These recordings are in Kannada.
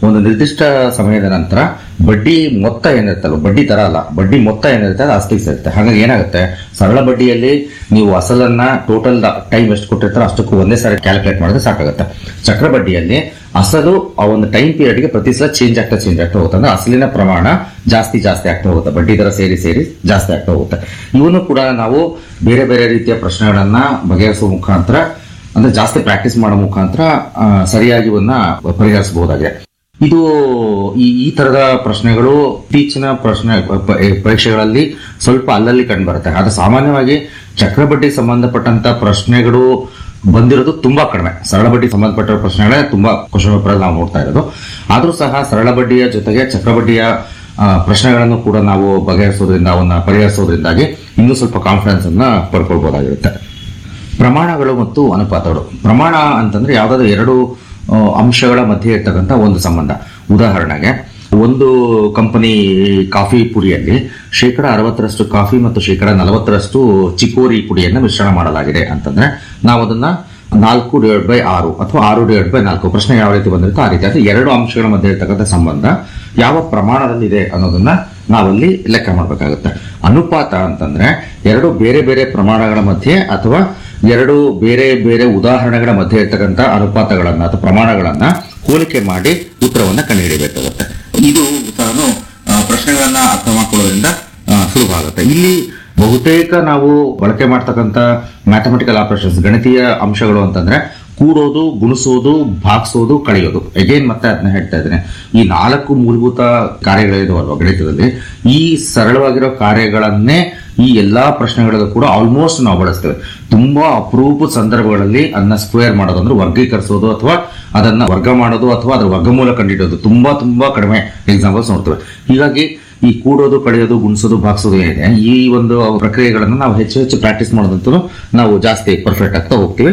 ಒಂದು ನಿರ್ದಿಷ್ಟ ಸಮಯದ ನಂತರ ಬಡ್ಡಿ ಮೊತ್ತ ಏನಿರುತ್ತಲ್ಲ ಬಡ್ಡಿ ತರ ಅಲ್ಲ ಬಡ್ಡಿ ಮೊತ್ತ ಏನಿರುತ್ತೆ ಅದು ಅಸ್ತಿಗೆ ಸೇರುತ್ತೆ ಹಾಗಾಗಿ ಏನಾಗುತ್ತೆ ಸರಳ ಬಡ್ಡಿಯಲ್ಲಿ ನೀವು ಅಸಲನ್ನ ಟೋಟಲ್ ಟೈಮ್ ಎಷ್ಟು ಕೊಟ್ಟಿರ್ತಾರೋ ಅಷ್ಟಕ್ಕೂ ಒಂದೇ ಸಾರಿ ಕ್ಯಾಲ್ಕುಲೇಟ್ ಮಾಡಿದ್ರೆ ಸಾಕಾಗುತ್ತೆ ಚಕ್ರ ಬಡ್ಡಿಯಲ್ಲಿ ಅಸಲು ಆ ಒಂದು ಟೈಮ್ ಪೀರಿಯಡ್ಗೆ ಪ್ರತಿ ಸಲ ಚೇಂಜ್ ಆಗ್ತಾ ಚೇಂಜ್ ಆಗ್ತಾ ಹೋಗುತ್ತೆ ಅಂದ್ರೆ ಅಸಲಿನ ಪ್ರಮಾಣ ಜಾಸ್ತಿ ಜಾಸ್ತಿ ಆಗ್ತಾ ಹೋಗುತ್ತೆ ಬಡ್ಡಿ ದರ ಸೇರಿ ಸೇರಿ ಜಾಸ್ತಿ ಆಗ್ತಾ ಹೋಗುತ್ತೆ ಇವನು ಕೂಡ ನಾವು ಬೇರೆ ಬೇರೆ ರೀತಿಯ ಪ್ರಶ್ನೆಗಳನ್ನ ಬಗೆಹರಿಸುವ ಮುಖಾಂತರ ಅಂದ್ರೆ ಜಾಸ್ತಿ ಪ್ರಾಕ್ಟೀಸ್ ಮಾಡೋ ಮುಖಾಂತರ ಆ, ಸರಿಯಾಗಿ ಇವನ್ನ ಪರಿಹರಿಸಬಹುದಾಗಿದೆ ಇದು ಈ ಈ ತರದ ಪ್ರಶ್ನೆಗಳು ಇತ್ತೀಚಿನ ಪ್ರಶ್ನೆ ಪ- ಪರೀಕ್ಷೆಗಳಲ್ಲಿ ಸ್ವಲ್ಪ ಅಲ್ಲಲ್ಲಿ ಕಂಡು ಬರುತ್ತೆ ಆದ್ರೆ ಸಾಮಾನ್ಯವಾಗಿ ಚಕ್ರಬಡ್ಡಿ ಸಂಬಂಧಪಟ್ಟಂತ ಪ್ರಶ್ನೆಗಳು ಬಂದಿರೋದು ತುಂಬಾ ಕಡಿಮೆ ಸರಳ ಬಡ್ಡಿ ಸಂಬಂಧಪಟ್ಟ ಪ್ರಶ್ನೆಗಳೇ ತುಂಬಾ ಕ್ವಶನ್ ಪೇಪರ್ ನಾವು ನೋಡ್ತಾ ಇರೋದು ಆದ್ರೂ ಸಹ ಸರಳ ಬಡ್ಡಿಯ ಜೊತೆಗೆ ಚಕ್ರಬಡ್ಡಿಯ ಆ, ಪ್ರಶ್ನೆಗಳನ್ನು ಕೂಡ ನಾವು ಬಗೆಹರಿಸೋದ್ರಿಂದ ಅವನ್ನ ಪರಿಹರಿಸೋದ್ರಿಂದಾಗಿ ಇನ್ನೂ ಸ್ವಲ್ಪ ಕಾನ್ಫಿಡೆನ್ಸ್ ಅನ್ನ ಪಡ್ಕೊಳ್ಬಹುದಾಗಿರುತ್ತೆ ಪ್ರಮಾಣಗಳು ಮತ್ತು ಅನುಪಾತಗಳು ಪ್ರಮಾಣ ಅಂತಂದ್ರೆ ಯಾವ್ದಾದ್ರು ಎರಡು ಆ, ಅಂಶಗಳ ಮಧ್ಯೆ ಇರ್ತಕ್ಕಂಥ ಒಂದು ಸಂಬಂಧ ಉದಾಹರಣೆಗೆ ಒಂದು ಕಂಪನಿ ಕಾಫಿ ಪುಡಿಯಲ್ಲಿ ಶೇಕಡ ಅರವತ್ತರಷ್ಟು ಕಾಫಿ ಮತ್ತು ಶೇಕಡ ನಲವತ್ತರಷ್ಟು ಚಿಕೋರಿ ಪುಡಿಯನ್ನು ಮಿಶ್ರಣ ಮಾಡಲಾಗಿದೆ ಅಂತಂದ್ರೆ ನಾವು ಅದನ್ನ ನಾಲ್ಕು ಡಿವೈಡ್ ಬೈ ಆರು ಅಥವಾ ಆರು ಡಿವೈಡ್ ಬೈ ನಾಲ್ಕು ಪ್ರಶ್ನೆ ಯಾವ ರೀತಿ ಬಂದಿರುತ್ತೋ ಆ ರೀತಿ ಅಂದ್ರೆ ಎರಡು ಅಂಶಗಳ ಮಧ್ಯೆ ಇರ್ತಕ್ಕಂಥ ಸಂಬಂಧ ಯಾವ ಪ್ರಮಾಣದಲ್ಲಿದೆ ಅನ್ನೋದನ್ನ ನಾವಲ್ಲಿ ಲೆಕ್ಕ ಮಾಡಬೇಕಾಗುತ್ತೆ ಅನುಪಾತ ಅಂತಂದ್ರೆ ಎರಡು ಬೇರೆ ಬೇರೆ ಪ್ರಮಾಣಗಳ ಮಧ್ಯೆ ಅಥವಾ ಎರಡು ಬೇರೆ ಬೇರೆ ಉದಾಹರಣೆಗಳ ಮಧ್ಯೆ ಇರ್ತಕ್ಕಂಥ ಅನುಪಾತಗಳನ್ನ ಅಥವಾ ಪ್ರಮಾಣಗಳನ್ನ ಹೋಲಿಕೆ ಮಾಡಿ ಉತ್ತರವನ್ನ ಕಂಡುಹಿಡಿಯಬೇಕಾಗುತ್ತೆ ಇದು ನಾನು ಆ, ಪ್ರಶ್ನೆಗಳನ್ನ ಅರ್ಥ ಮಾಡ್ಕೊಳ್ಳೋದ್ರಿಂದ ಆ, ಸುಲಭ ಆಗುತ್ತೆ ಇಲ್ಲಿ ಬಹುತೇಕ ನಾವು ಬಳಕೆ ಮಾಡ್ತಕ್ಕಂಥ ಮ್ಯಾಥಮೆಟಿಕಲ್ ಆಪರೇಷನ್ಸ್ ಗಣಿತೀಯ ಅಂಶಗಳು ಅಂತಂದ್ರೆ ಕೂಡೋದು ಗುಣಿಸೋದು ಭಾಗಿಸೋದು ಕಳೆಯೋದು ಅಗೇನ್ ಮತ್ತೆ ಅದನ್ನ ಹೇಳ್ತಾ ಇದ್ದೇನೆ ಈ ನಾಲ್ಕು ಮೂಲಭೂತ ಕಾರ್ಯಗಳಿದಾವಲ್ವ ಗಣಿತದಲ್ಲಿ ಈ ಸರಳವಾಗಿರೋ ಕಾರ್ಯಗಳನ್ನೇ ಈ ಎಲ್ಲಾ ಪ್ರಶ್ನೆಗಳಲ್ಲೂ ಕೂಡ ಆಲ್ಮೋಸ್ಟ್ ನಾವು ಬಳಸ್ತೇವೆ ತುಂಬಾ ಅಪರೂಪ ಸಂದರ್ಭಗಳಲ್ಲಿ ಅದನ್ನ ಸ್ಕ್ವೇರ್ ಮಾಡೋದು ಅಂದ್ರೆ ವರ್ಗೀಕರಿಸೋದು ಅಥವಾ ಅದನ್ನ ವರ್ಗ ಮಾಡೋದು ಅಥವಾ ಅದರ ವರ್ಗಮೂಲ ಕಂಡಿಡೋದು ತುಂಬಾ ತುಂಬಾ ಕಡಿಮೆ ಎಕ್ಸಾಂಪಲ್ಸ್ ನೋಡ್ತೇವೆ ಹೀಗಾಗಿ ಈ ಕೂಡೋದು ಕಳೆಯೋದು ಗುಣಿಸೋದು ಭಾಗಿಸೋದು ಏನಿದೆ ಈ ಒಂದು ಪ್ರಕ್ರಿಯೆಗಳನ್ನು ನಾವು ಹೆಚ್ಚು ಹೆಚ್ಚು ಪ್ರಾಕ್ಟೀಸ್ ಮಾಡೋದಂತೂ ನಾವು ಜಾಸ್ತಿ ಪರ್ಫೆಕ್ಟ್ ಆಗ್ತಾ ಹೋಗ್ತೀವಿ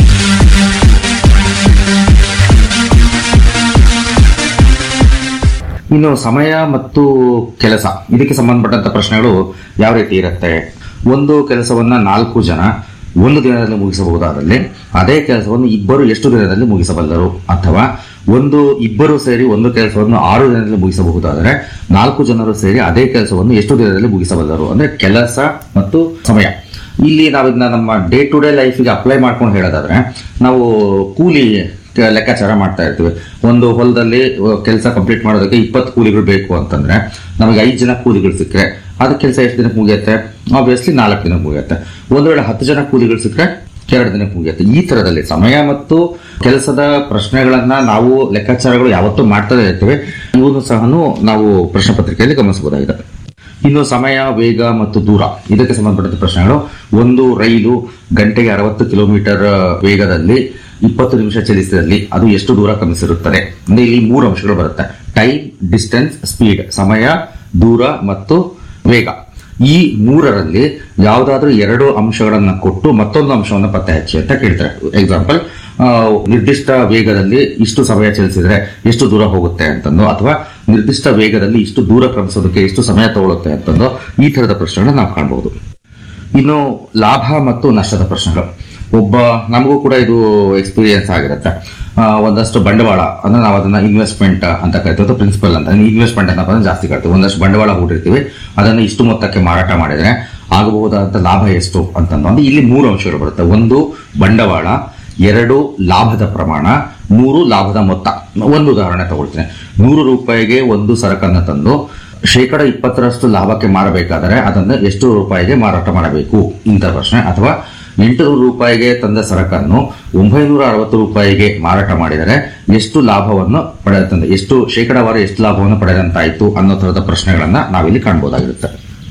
ಇನ್ನು ಸಮಯ ಮತ್ತು ಕೆಲಸ ಇದಕ್ಕೆ ಸಂಬಂಧಪಟ್ಟಂತ ಪ್ರಶ್ನೆಗಳು ಯಾವ ರೀತಿ ಇರುತ್ತೆ ಒಂದು ಕೆಲಸವನ್ನ ನಾಲ್ಕು ಜನ ಒಂದು ದಿನದಲ್ಲಿ ಮುಗಿಸಬಹುದಾದಲ್ಲಿ ಅದೇ ಕೆಲಸವನ್ನು ಇಬ್ಬರು ಎಷ್ಟು ದಿನದಲ್ಲಿ ಮುಗಿಸಬಲ್ಲರು ಅಥವಾ ಒಂದು ಇಬ್ಬರು ಸೇರಿ ಒಂದು ಕೆಲಸವನ್ನು ಆರು ದಿನದಲ್ಲಿ ಮುಗಿಸಬಹುದಾದರೆ ನಾಲ್ಕು ಜನರು ಸೇರಿ ಅದೇ ಕೆಲಸವನ್ನು ಎಷ್ಟು ದಿನದಲ್ಲಿ ಮುಗಿಸಬಲ್ಲರು ಅಂದ್ರೆ ಕೆಲಸ ಮತ್ತು ಸಮಯ ಇಲ್ಲಿ ನಾವು ಇದನ್ನ ನಮ್ಮ ಡೇ ಟು ಡೇ ಲೈಫಿಗೆ ಅಪ್ಲೈ ಮಾಡ್ಕೊಂಡು ಹೇಳೋದಾದ್ರೆ ನಾವು ಕೂಲಿ ಕ- ಲೆಕ್ಕಾಚಾರ ಮಾಡ್ತಾ ಇರ್ತೀವಿ ಒಂದು ಹೊಲದಲ್ಲಿ ಕೆಲಸ ಕಂಪ್ಲೀಟ್ ಮಾಡೋದಕ್ಕೆ ಇಪ್ಪತ್ತು ಕೂಲಿಗಳು ಬೇಕು ಅಂತಂದ್ರೆ ನಮಗೆ ಐದು ಜನ ಕೂಲಿಗಳು ಸಿಕ್ಕರೆ ಅದ ಕೆಲಸ ಎಷ್ಟು ದಿನಕ್ಕೆ ಮುಗಿಯುತ್ತೆ ಆಬ್ವಿಯಸ್ಲಿ ನಾಲ್ಕು ದಿನಕ್ಕೆ ಮುಗಿಯುತ್ತೆ ಒಂದು ವೇಳೆ ಹತ್ತು ಜನ ಕೂಲಿಗಳು ಸಿಕ್ಕರೆ ಎರಡು ದಿನಕ್ಕೆ ಮುಗಿಯುತ್ತೆ ಈ ತರದಲ್ಲಿ ಸಮಯ ಮತ್ತು ಕೆಲಸದ ಪ್ರಶ್ನೆಗಳನ್ನ ನಾವು ಲೆಕ್ಕಾಚಾರಗಳು ಯಾವತ್ತೂ ಮಾಡ್ತಾನೆ ಇರ್ತೀವಿ ಇವನು ಸಹ ನಾವು ಪ್ರಶ್ನೆ ಪತ್ರಿಕೆಯಲ್ಲಿ ಗಮನಿಸಬಹುದಾಗಿದೆ ಇನ್ನು ಸಮಯ ವೇಗ ಮತ್ತು ದೂರ ಇದಕ್ಕೆ ಸಂಬಂಧಪಟ್ಟಂತ ಪ್ರಶ್ನೆಗಳು ಒಂದು ರೈಲು ಗಂಟೆಗೆ ಅರವತ್ತು ಕಿಲೋಮೀಟರ್ ವೇಗದಲ್ಲಿ ಇಪ್ಪತ್ತು ನಿಮಿಷ ಚಲಿಸಿದಲ್ಲಿ ಅದು ಎಷ್ಟು ದೂರ ಕ್ರಮಿಸಿರುತ್ತದೆ ಅಂದ್ರೆ ಇಲ್ಲಿ ಮೂರು ಅಂಶಗಳು ಬರುತ್ತೆ ಟೈಮ್ ಡಿಸ್ಟೆನ್ಸ್ ಸ್ಪೀಡ್ ಸಮಯ ದೂರ ಮತ್ತು ವೇಗ ಈ ಮೂರರಲ್ಲಿ ಯಾವುದಾದ್ರೂ ಎರಡು ಅಂಶಗಳನ್ನ ಕೊಟ್ಟು ಮತ್ತೊಂದು ಅಂಶವನ್ನು ಪತ್ತೆ ಹಚ್ಚಿ ಅಂತ ಕೇಳ್ತಾರೆ ಎಕ್ಸಾಂಪಲ್ ನಿರ್ದಿಷ್ಟ ವೇಗದಲ್ಲಿ ಇಷ್ಟು ಸಮಯ ಚಲಿಸಿದ್ರೆ ಎಷ್ಟು ದೂರ ಹೋಗುತ್ತೆ ಅಂತಂದು ಅಥವಾ ನಿರ್ದಿಷ್ಟ ವೇಗದಲ್ಲಿ ಇಷ್ಟು ದೂರ ಕ್ರಮಿಸೋದಕ್ಕೆ ಎಷ್ಟು ಸಮಯ ತಗೊಳುತ್ತೆ ಅಂತಂದು ಈ ತರದ ಪ್ರಶ್ನೆಗಳನ್ನ ನಾವು ಕಾಣಬಹುದು ಇನ್ನು ಲಾಭ ಮತ್ತು ನಷ್ಟದ ಪ್ರಶ್ನೆಗಳು ಒಬ್ಬ ನಮಗೂ ಕೂಡ ಇದು ಎಕ್ಸ್ಪೀರಿಯನ್ಸ್ ಆಗಿರುತ್ತೆ ಆ, ಒಂದಷ್ಟು ಬಂಡವಾಳ ಅಂದ್ರೆ ನಾವು ಅದನ್ನ ಇನ್ವೆಸ್ಟ್ಮೆಂಟ್ ಅಂತ ಕರಿತೀವಿ ಅಥವಾ ಪ್ರಿನ್ಸಿಪಲ್ ಅಂತ ಇನ್ವೆಸ್ಟ್ಮೆಂಟ್ ಅಂತ ಬಂದ್ರೆ ಜಾಸ್ತಿ ಕರಿತೀವಿ ಒಂದಷ್ಟು ಬಂಡವಾಳ ಹೂಡಿರ್ತೀವಿ ಅದನ್ನು ಇಷ್ಟು ಮೊತ್ತಕ್ಕೆ ಮಾರಾಟ ಮಾಡಿದ್ರೆ ಆಗಬಹುದಾದಂತ ಲಾಭ ಎಷ್ಟು ಅಂತಂದು ಅಂದ್ರೆ ಇಲ್ಲಿ ಮೂರು ಅಂಶಗಳು ಬರುತ್ತೆ ಒಂದು ಬಂಡವಾಳ ಎರಡು ಲಾಭದ ಪ್ರಮಾಣ ಮೂರು ಲಾಭದ ಮೊತ್ತ ಒಂದು ಉದಾಹರಣೆ ತಗೊಳ್ತೀನಿ ನೂರು ರೂಪಾಯಿಗೆ ಒಂದು ಸರಕನ್ನು ತಂದು ಶೇಕಡ ಇಪ್ಪತ್ತರಷ್ಟು ಲಾಭಕ್ಕೆ ಮಾರಬೇಕಾದರೆ ಅದನ್ನು ಎಷ್ಟು ರೂಪಾಯಿಗೆ ಮಾರಾಟ ಮಾಡಬೇಕು ಇಂಥ ಪ್ರಶ್ನೆ ಅಥವಾ ಎಂಟುನೂರು ರೂಪಾಯಿಗೆ ತಂದ ಸರಕನ್ನು ಒಂಬೈನೂರ ಅರವತ್ತು ರೂಪಾಯಿಗೆ ಮಾರಾಟ ಮಾಡಿದರೆ ಎಷ್ಟು ಲಾಭವನ್ನು ಪಡೆದಂತ ಎಷ್ಟು ಶೇಕಡಾವಾರು ಎಷ್ಟು ಲಾಭವನ್ನು ಪಡೆದಂತಾಯ್ತು ಅನ್ನೋ ತರದ ಪ್ರಶ್ನೆಗಳನ್ನ ನಾವಿಲ್ಲಿ ಕಾಣಬಹುದಾಗಿರುತ್ತೆ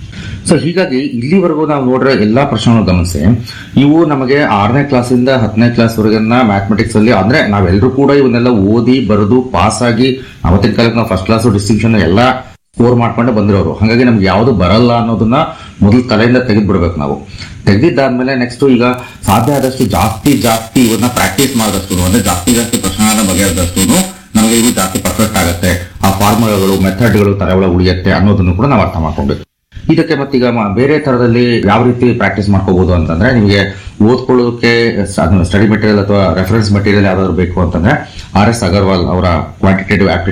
ಸೊ ಹೀಗಾಗಿ ಇಲ್ಲಿವರೆಗೂ ನಾವು ನೋಡಿರೋ ಎಲ್ಲಾ ಪ್ರಶ್ನೆಗಳನ್ನು ಗಮನಿಸಿ ಇವು ನಮಗೆ ಆರನೇ ಕ್ಲಾಸಿಂದ ಹತ್ತನೇ ಕ್ಲಾಸ್ ವರೆಗಿನ ಮ್ಯಾಥಮೆಟಿಕ್ಸ್ ಅಲ್ಲಿ ಅಂದ್ರೆ ನಾವೆಲ್ಲರೂ ಕೂಡ ಇವನ್ನೆಲ್ಲ ಓದಿ ಬರೆದು ಪಾಸ್ ಆಗಿ ಅವತ್ತಿನ ಕಾಲಕ್ಕೆ ನಾವು ಫಸ್ಟ್ ಕ್ಲಾಸ್ ಡಿಸ್ಟಿಂಕ್ಷನ್ ಎಲ್ಲ ಸ್ಕೋರ್ ಮಾಡ್ಕೊಂಡು ಬಂದಿರೋರು ಹಾಗಾಗಿ ನಮ್ಗೆ ಯಾವುದು ಬರಲ್ಲ ಅನ್ನೋದನ್ನ ಮೊದಲು ತಲೆಯಿಂದ ತೆಗೆದು ಬಿಡ್ಬೇಕು ನಾವು ತೆಗೆದಿದ್ದಾದ್ಮೇಲೆ ನೆಕ್ಸ್ಟ್ ಈಗ ಸಾಧ್ಯ ಆದಷ್ಟು ಜಾಸ್ತಿ ಜಾಸ್ತಿ ಇವನ್ನ ಪ್ರಾಕ್ಟೀಸ್ ಮಾಡಿದಷ್ಟು ಅಂದ್ರೆ ಜಾಸ್ತಿ ಜಾಸ್ತಿ ಪ್ರಶ್ನೆಗಳನ್ನ ಬಗೆಹರಿದಷ್ಟು ನಮಗೆ ಇವು ಜಾಸ್ತಿ ಪರ್ಫೆಕ್ಟ್ ಆಗುತ್ತೆ ಆ ಫಾರ್ಮುಲಾಗಳು ಮೆಥಡ್ಗಳು ತಲೆ ಒಳಗೆ ಉಳಿಯುತ್ತೆ ಅನ್ನೋದನ್ನು ಕೂಡ ನಾವು ಅರ್ಥ ಮಾಡ್ಕೊಂಡು ಇದಕ್ಕೆ ಮತ್ತೀಗ ಮ- ಬೇರೆ ತರದಲ್ಲಿ ಯಾವ ರೀತಿ ಪ್ರಾಕ್ಟೀಸ್ ಮಾಡ್ಕೋಬಹುದು ಅಂತಂದ್ರೆ ನಿಮಗೆ ಓದ್ಕೊಳ್ಳೋದಕ್ಕೆ ಸ್ಟಡಿ ಮೆಟೀರಿಯಲ್ ಅಥವಾ ರೆಫರೆನ್ಸ್ ಮೆಟೀರಿಯಲ್ ಯಾವ್ದಾದ್ರು ಬೇಕು ಅಂತಂದ್ರೆ ಆರ್ ಎಸ್ ಅಗರ್ವಾಲ್ ಅವರ ಕ್ವಾಂಟಿಟೇಟಿವ್